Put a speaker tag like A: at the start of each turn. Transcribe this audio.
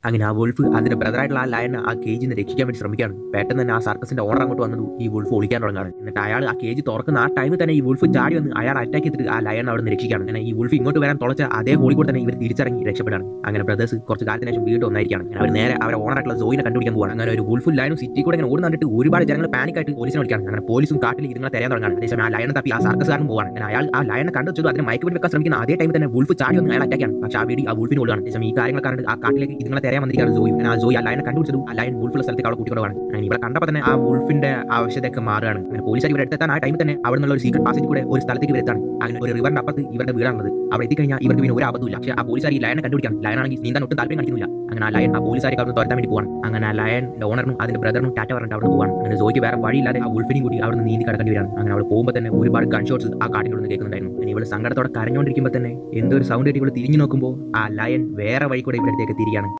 A: അങ്ങനെ ആ വുൾഫ് അതിന്റെ ബ്രദറായിട്ടുള്ള ആ ലയനെ ആ കേജിൽ നിന്ന് രക്ഷിക്കാൻ വേണ്ടി ശ്രമിക്കുകയാണ് പെട്ടെന്ന് തന്നെ ആ സർക്കസിന്റെ ഓണർ അങ്ങോട്ട് വന്നത് ഈ വുൾഫ് ഒളിക്കാൻ തുടങ്ങാണ് എന്നിട്ട് അയാൾ ആ കേജ് തുറക്കുന്ന ആ ടൈമിൽ തന്നെ ഈ വുൾഫ് ചാടി വന്ന് അയാൾ അറ്റാക്ക് ചെയ്തിട്ട് ആ ലയൺ അവിടെ നിന്ന് രക്ഷിക്കുകയാണ് അങ്ങനെ ഈ വുൾഫ് ഇങ്ങോട്ട് വരാൻ തുളച്ച അതേ ഹോളി കൂടെ തന്നെ ഇവർ തിരിച്ചിറങ്ങി രക്ഷപ്പെടാണ് അങ്ങനെ ബ്രദേഴ്സ് കുറച്ച് കാലത്തിന് ശേഷം വീണ്ടും ഒന്നായിരിക്കാണ് അങ്ങനെ അവർ നേരെ അവരെ ഓണറായിട്ടുള്ള സോയിനെ കണ്ടുപിടിക്കാൻ പോവാണ് അങ്ങനെ ഒരു വുൾഫും ലയനും സിറ്റി കൂടെ ഇങ്ങനെ ഓടുന്ന കണ്ടിട്ട് ഒരുപാട് ജനങ്ങൾ പാനിക് ആയിട്ട് പോലീസിനെ വിളിക്കാണ് അങ്ങനെ പോലീസും കാട്ടിൽ ഇതുങ്ങളെ തെരയാൻ തുടങ്ങാണ് അതേസമയം ആ ലയനെ തപ്പി ആ സർക്കസുകാരൻ പോവാണ് അങ്ങനെ അയാൾ ആ ലയനെ കണ്ടു വെച്ചത് അതിനെ മയക്ക് വെക്കാൻ ശ്രമിക്കുന്ന അതേ ടൈമിൽ തന്നെ വുൾഫ് ചാടി വന്ന് അയാൾ അറ്റാക്കാണ് പക്ഷേ ആ വീടി ആ വുൾഫിന് ഓടുകയാണ് അതേസമയം ഈ കാര്യങ്ങൾ കാരണം ആ കാട്ടിലേക്ക് ഇതുങ്ങളെ തെരയാൻ വന്നിരിക്കുകയാണ് ജോയി അങ്ങനെ ആ ജോയി ആ ലയനെ കണ്ടുപിടിച്ചതും ആ ലയൻ വുൾഫുള്ള സ്ഥലത്തേക്ക് അവളെ കൂട്ടിക്കൊണ്ടുപോകാണ് അങ്ങനെ ഇവിടെ കണ്ടപ്പോൾ തന്നെ ആ വുൾഫിന്റെ ആവശ്യതയൊക്കെ മാറുകയാണ് അങ്ങനെ പോലീസുകാർ ഇവിടെ എടുത്തെത്താൻ ആ ടൈമിൽ തന്നെ അവിടെ നിന്നുള്ള ഒരു സീക്രട്ട് പാസേജ് കൂടെ ഒരു സ്ഥലത്തേക്ക് ഇവരെത്താണ് അങ്ങനെ ഒരു റിവറിന്റെ അപ്പുറത്ത് ഇവരുടെ വീടാണുള്ളത് അവിടെ എത്തിക്കഴിഞ്ഞാൽ ഇവർക്ക് പിന്നെ ഒരു ആപത്തുമില്ല പക്ഷേ ആ പോലീസുകാർ ഈ ലയനെ കണ്ടുപിടിക്കണം ലയനാണെങ്കിൽ നീന്താൻ ഒട്ടും താല്പര്യം കാണിക്കുന്നില്ല അങ്ങനെ ആ ലയൻ ആ പോലീസുകാരെ അവിടെ തുരത്താൻ വേണ്ടി പോവാണ് അങ്ങനെ ആ ലയൻ ഓണറിനും അതിന്റെ ബ്രദറിനും ടാറ്റ പറഞ്ഞിട്ട് അവിടെ പോവാണ് അങ്ങനെ ജോയ്ക്ക് വേറെ വഴിയില്ലാതെ ആ ഉൾഫിനെയും കൂടി അവിടെ നിന്ന് നീന്തി കടക്കേണ്ടി വരാണ് അങ്ങനെ അവിടെ പോകുമ്പോൾ തന്നെ ഒരുപാട് ഗൺ ഷോട്ട്സ് ആ കാട്ടിൻ്റെ ഉള്ളിൽ കേൾക്കുന്നുണ്ടായിരുന്നു അങ്ങനെ ഇവള് സങ്കടത്തോടെ കരഞ്ഞുകൊണ്ടിരിക്കുമ്പോൾ തന്നെ എന്തോ ഒരു സൗണ്ട് ആയിട്ട് ഇവള് തിരിഞ്ഞു നോക്കുമ്പോൾ ആ ലയൻ വേറെ വഴി കൂടെ ഇവിടത്തേക്ക് തിരിയാണ്